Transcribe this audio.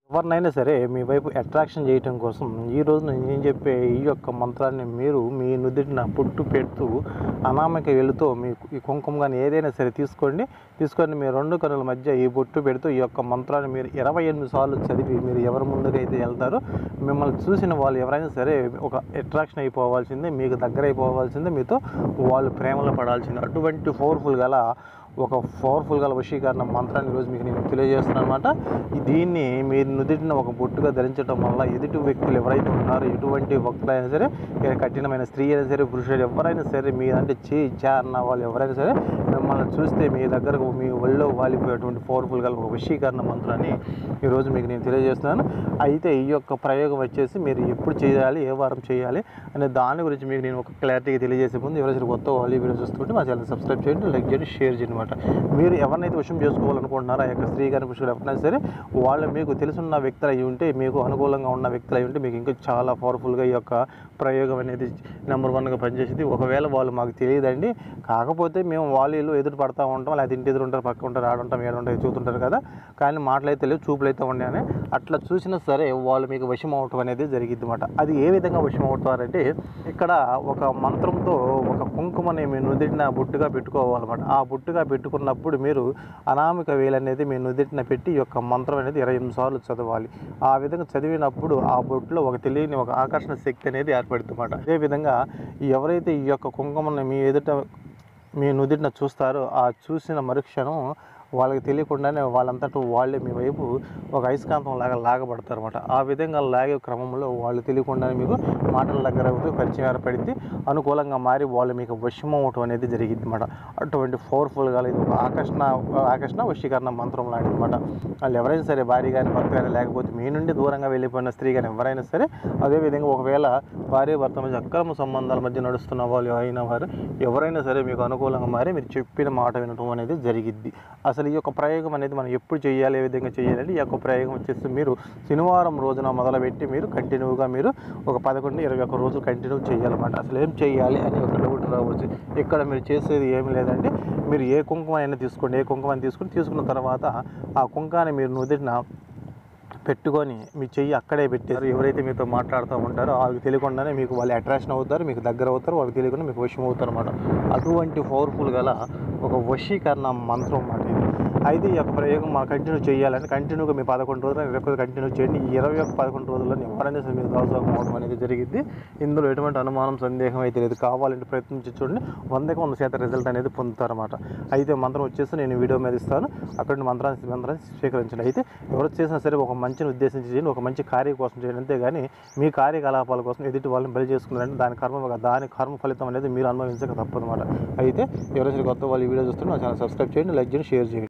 ఎవరినైనా సరే మీ వైపు అట్రాక్షన్ చేయటం కోసం ఈ రోజు నేను చెప్పే ఈ యొక్క మంత్రాన్ని మీరు మీ నుదిటిన పుట్టు పెడుతూ అనామిక వెళుతూ మీ ఈ కుంకుమ కానీ ఏదైనా సరే తీసుకోండి తీసుకొని మీ రెండు కనుల మధ్య ఈ బొట్టు పెడుతూ ఈ యొక్క మంత్రాన్ని మీరు ఇరవై ఎనిమిది సార్లు చదివి మీరు ఎవరి ముందుకైతే వెళ్తారో మిమ్మల్ని చూసిన వాళ్ళు ఎవరైనా సరే ఒక అట్రాక్షన్ అయిపోవాల్సిందే మీకు దగ్గర అయిపోవాల్సిందే మీతో వాళ్ళు ప్రేమలో పడాల్సిందే అటువంటి పవర్ఫుల్ గల ఒక పవర్ఫుల్ గల వశీకరణ మంత్రాన్ని ఈరోజు మీకు నేను తెలియజేస్తున్నాను అనమాట దీన్ని మీరు నుదిటిన ఒక బొట్టుగా ధరించడం వల్ల ఎదుటి వ్యక్తులు ఎవరైతే ఉన్నారో ఎటువంటి భక్తులైనా సరే ఏ కఠినమైన స్త్రీ అయినా సరే పురుషుడు ఎవరైనా సరే మీ అంటే చే చా అన్న వాళ్ళు ఎవరైనా సరే మిమ్మల్ని చూస్తే మీ దగ్గరకు మీ ఒళ్ళో వాలిపోయేటువంటి పవర్ఫుల్ గల ఒక వశీకరణ మంత్రాన్ని ఈరోజు మీకు నేను తెలియజేస్తున్నాను అయితే ఈ యొక్క ప్రయోగం వచ్చేసి మీరు ఎప్పుడు చేయాలి ఏ వారం చేయాలి అనే దాని గురించి మీకు నేను ఒక క్లారిటీగా తెలియజేసే ముందు ఎవరైనా కొత్త వాళ్ళు ఈ వీడియో చూస్తుంటే మా ఛానల్ సబ్స్క్రైబ్ చేయండి లైక్ చేయండి షేర్ చేయండి అనమాట మీరు ఎవరినైతే వశం చేసుకోవాలనుకుంటున్నారో ఆ యొక్క స్త్రీ కానీ పురుషుడు ఎవరైనా సరే వాళ్ళు మీకు తెలుసున్న వ్యక్తులు అయి ఉంటే మీకు అనుకూలంగా ఉన్న వ్యక్తులు అయి ఉంటే మీకు ఇంకా చాలా పవర్ఫుల్గా ఈ యొక్క ప్రయోగం అనేది నెంబర్ వన్గా పనిచేసింది ఒకవేళ వాళ్ళు మాకు తెలియదండి కాకపోతే మేము వాళ్ళు ఎదురు పడతా ఉంటాం లేదా ఇంటి ఎదురు ఉంటారు పక్క ఉంటారు ఆడుంటాం ఏడుంటారు చూస్తుంటారు కదా కానీ మాటలైతే లేవు చూపులు అయితే ఉన్నాయని అట్లా చూసినా సరే వాళ్ళు మీకు వశం అవటం అనేది జరిగింది అనమాట అది ఏ విధంగా వశం అవుతారంటే ఇక్కడ ఒక మంత్రంతో ఒక కుంకుమని మీ నుదిటిన బుట్టుగా పెట్టుకోవాలన్నమాట ఆ బుట్టుగా పెట్టుకున్నప్పుడు మీరు అనామిక వేలు అనేది మీ నుదిటిన పెట్టి ఈ యొక్క మంత్రం అనేది ఇరవై ఎనిమిది సార్లు చదవాలి ఆ విధంగా చదివినప్పుడు ఆ బొట్టులో ఒక తెలియని ఒక ఆకర్షణ శక్తి అనేది ఏర్పడుతుంది అనమాట అదేవిధంగా ఎవరైతే ఈ యొక్క కుంకుమని మీ ఎదుట మీ నుదిటిన చూస్తారో ఆ చూసిన మరుక్షణం వాళ్ళకి తెలియకుండానే వాళ్ళంతటా వాళ్ళే మీ వైపు ఒక అయస్కాంతం లాగా లాగబడతారు అనమాట ఆ విధంగా లాగే క్రమంలో వాళ్ళు తెలియకుండానే మీకు మాటల దగ్గర అవుతూ పరిచయం ఏర్పడింది అనుకూలంగా మారి వాళ్ళు మీకు వశం అవటం అనేది జరిగింది అనమాట అటువంటి పవర్ఫుల్గా ఇది ఒక ఆకర్షణ ఆకర్షణ వశీకరణ మంత్రం లాంటిది అనమాట వాళ్ళు ఎవరైనా సరే భార్య కానీ భర్త కానీ లేకపోతే మీ నుండి దూరంగా వెళ్ళిపోయిన స్త్రీ కానీ ఎవరైనా సరే అదేవిధంగా ఒకవేళ భార్య భర్త మధ్య అక్రమ సంబంధాల మధ్య నడుస్తున్న వాళ్ళు అయిన వారు ఎవరైనా సరే మీకు అనుకూలంగా మారి మీరు చెప్పిన మాట వినటం అనేది జరిగిద్ది అసలు ఈ యొక్క ప్రయోగం అనేది మనం ఎప్పుడు చేయాలి ఏ విధంగా చేయాలంటే ఈ యొక్క ప్రయోగం వచ్చేసి మీరు శనివారం రోజున మొదలుపెట్టి మీరు కంటిన్యూగా మీరు ఒక పదకొండు ఇరవై ఒక్క రోజులు కంటిన్యూ చేయాలన్నమాట అసలు ఏం చేయాలి అని ఒక డౌట్ రావచ్చు ఇక్కడ మీరు చేసేది ఏమి లేదంటే మీరు ఏ కుంకుమ అయినా తీసుకోండి ఏ కుంకుమ అయినా తీసుకుని తీసుకున్న తర్వాత ఆ కుంకాన్ని మీరు నుదిటిన పెట్టుకొని మీ చెయ్యి అక్కడే పెట్టారు ఎవరైతే మీతో మాట్లాడుతూ ఉంటారో వాళ్ళకి తెలియకుండానే మీకు వాళ్ళు అట్రాక్షన్ అవుతారు మీకు దగ్గర అవుతారు వాళ్ళకి తెలియకుండా మీకు వశం అవుతారు అనమాట అటువంటి పవర్ఫుల్ గల ఒక వశీకరణ మంత్రం అన్నమాట ఇది అయితే ఈ యొక్క ప్రయోగం మనం కంటిన్యూ చేయాలంటే కంటిన్యూగా మీ పదకొండు రోజులు ఇరవై ఒకటి కంటిన్యూ చేయండి ఈ ఇరవై ఒక పదకొండు రోజుల్లో ఎవరైనా సరే మీరు దాసోహం అవడం అనేది జరిగింది ఇందులో ఎటువంటి అనుమానం సందేహం అయితే లేదు కావాలంటే ప్రయత్నించి చూడండి వందకి వంద శాతం రిజల్ట్ అనేది పొందుతారన్నమాట అయితే మంత్రం వచ్చేసి నేను వీడియో మీద ఇస్తాను అక్కడ నుండి మంత్రాన్ని మంత్రాన్ని స్వీకరించండి అయితే ఎవరు చేసినా సరే ఒక మంచిని ఉద్దేశించి చేయండి ఒక మంచి కార్యం కోసం చేయండి అంతేగాని మీ కార్యకలాపాల కోసం ఎదుటి వాళ్ళని బలి చేసుకున్నారంటే దాని కర్మ దాని కర్మ ఫలితం అనేది మీరు అనుభవించక తప్పదన్నమాట అయితే ఎవరైనా సరే కొత్త వాళ్ళు ఈ వీడియో చూస్తుంటే నా ఛానల్ సబ్స్క్రైబ్ చేయండి లైక్ చేయండి షేర్ చేయండి